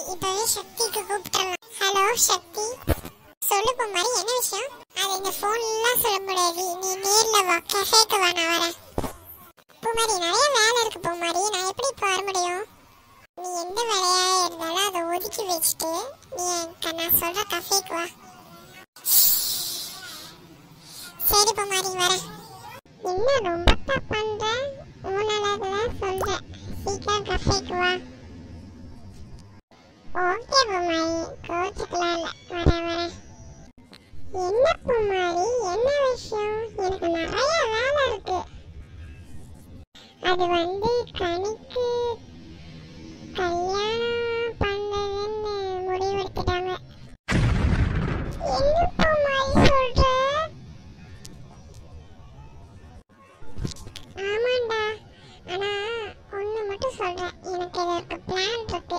இப்பவே சக்திக்கு கூப்பிட்டுறலாம் ஹலோ சக்தி சொல்லு பூமாரி என்ன விஷயம் அது இந்த போன்லாம் சொல்ல முடியாது நீ நேர்ல வா கஃபேக்கு வா நான் வரேன் பூமாரி நிறைய வேலை இருக்கு பூமாரி நான் எப்படி இப்போ வர முடியும் நீ எந்த வேலையா இருந்தாலும் அதை ஒதுக்கி வச்சுட்டு நீ என் நான் சொல்ற கஃபேக்கு வா சரி பூமாரி வரேன் இன்னும் ரொம்ப தப்பு பண்ற உன்னதான் சொல்றேன் சீக்கிரம் கஃபேக்கு வா ஓகே பூமாரி கோச்சுக்கலாம் இல்ல வரேன் வரேன் என்ன பூமாரி என்ன விஷயம் எனக்கு நிறைய வேலை இருக்கு அது வந்து கணிக்கு கல்யாணம் பண்ணதுன்னு முடிவெடுத்துட்டாங்க என்ன பூமாரி சொல்ற ஆமாண்டா ஆனா ஒண்ணு மட்டும் சொல்றேன் எனக்கு இதற்கு பிளான் இருக்கு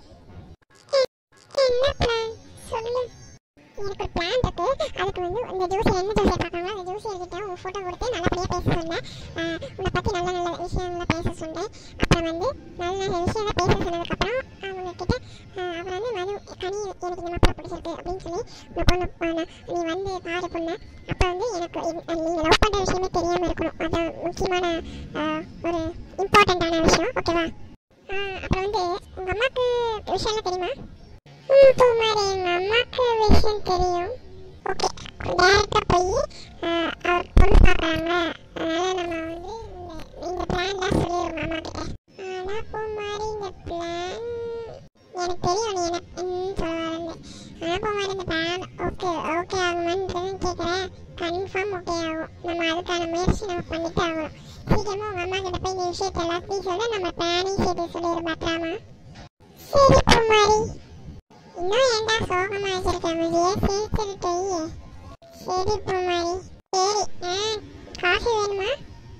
என்ன பிளான் சொல்லு எனக்கு ஒரு பிளான் இருக்கு அதுக்கு வந்து இந்த ஜோசியர் என்ன ஜோசியர் பார்க்காங்களோ அந்த ஜோசியர் கிட்ட உங்க போட்டோ கொடுத்து நல்லபடியா பேச சொன்னேன் ஆஹ் உன்னை பத்தி நல்ல நல்ல விஷயங்களை பேச சொன்னேன் அப்புறம் வந்து நல்ல நல்ல விஷயங்களை பேச சொன்னதுக்கு அப்புறம் அவங்க கிட்ட ஆஹ் அவர் வந்து மது கனி எனக்கு இந்த மாப்பிள்ள பிடிச்சிருக்கு அப்படின்னு சொல்லி உன்னை பொண்ணு ஆஹ் நீ வந்து பாரு பொண்ணு அப்போ வந்து எனக்கு இது- நீங்க லவ் பண்ற விஷயமே தெரியாம இருக்கணும் அதான் முக்கியமான ஆஹ் ஒரு இம்பார்ட்டண்ட்டான விஷயம் ஓகேவா ஆஹ் அப்புறம் வந்து உங்க அம்மாக்கு விஷயம்லாம் தெரியுமா ம் பூமாரி எங்க அம்மாக்கு விஷயம் தெரியும் ஓகே டேரக்டா போய் ஆஹ் அவர் பொண்ணு பார்க்கறாங்க அதனால நம்ம வந்து இந்த இந்த பிளான்லாம் சொல்லிடுவோம் அம்மா கிட்ட ஆனா பூமாரி இந்த பிளான் எனக்கு தெரியும் நீ எனக்கு ம் சொல்ல வரேன்னு ஆனா பூமாரி இந்த பிளான் ஓகே ஓகே ஆகுமான்னு கேட்குறேன் கன்ஃபார்ம் ஓகே ஆகும் நம்ம அதுக்கான முயற்சி நம்ம பண்ணிட்டு ஆகணும் சீக்கிரமா உங்க அம்மா கிட்ட போய் இந்த விஷயத்தை எல்லாத்தையும் சொல்ல நம்ம பிளானிங் செய்து சொல்லிடு மாட்டாமா சரி பூமாரி இன்னும் ஏன்டா சோகமா வச்சிருக்க முடியே சிரிச்சிருக்கே சரி பூமாரி சரி ஆ காஃபி வேணுமா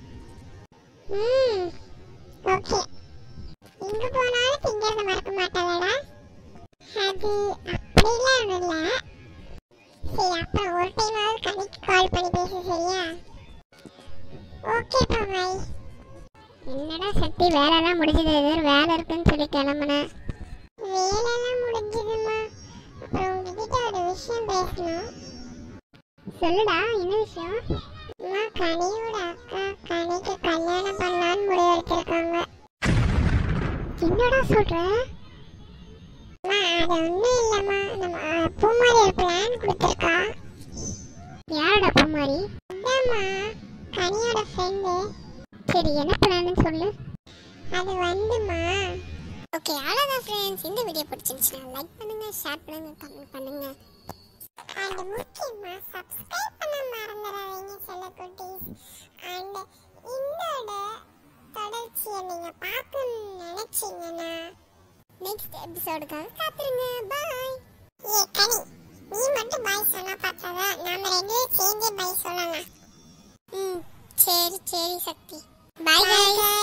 ம் ஓகே எங்க போனாலும் திங்கிறத மறக்க மாட்டாளடா அது அப்படிலாம் ஒன்றும் இல்லை சரி அப்புறம் ஒரு டைமாவது கணிக்கு கால் பண்ணி பேசு சரியா ஓகே பூமாரி என்னடா சக்தி வேலைலாம் முடிஞ்சது ஏதோ வேலை இருக்குன்னு சொல்லி கிளம்புனேன் வேலைலாம் முடிஞ்சதுமா அப்புறம் உங்ககிட்ட ஒரு விஷயம் பேசணும் சொல்லுடா என்ன விஷயம் அம்மா கனியோட அக்கா கனிக்கு கல்யாணம் பண்ணலான்னு முடிவெடுத்திருக்காங்க என்னடா சொல்ற அம்மா அது ஒன்றும் இல்லைம்மா நம்ம அஹ், பூமாரி ஒரு பிளான் கொடுத்துருக்கா யாரோட பூமாரி அதாம்மா கனியோட ஃப்ரெண்டு சரி என்ன பிளான்னு சொல்லு அது வந்துமா ஓகே அவ்வளோதான் ஃப்ரெண்ட்ஸ் இந்த வீடியோ பிடிச்சிருந்துச்சுன்னா லைக் பண்ணுங்க ஷேர் பண்ணுங்க கமெண்ட் பண்ணுங்க அண்ட் முக்கியமா சப்ஸ்கிரைப் பண்ண மறந்துடாதீங்க செல்ல குட்டீஸ் அண்ட் இதோட தொடர்ச்சியை நீங்க பார்க்கணும்னு நினைச்சீங்கன்னா நெக்ஸ்ட் எபிசோடுக்காக காத்துருங்க பாய் ஏ கனி நீ மட்டும் பாய் சொன்னா பார்த்ததா நாம ரெண்டு பேரும் சேர்ந்தே பாய் சொல்லலாம் ம் சரி சரி சக்தி பாய் Bye, பாய்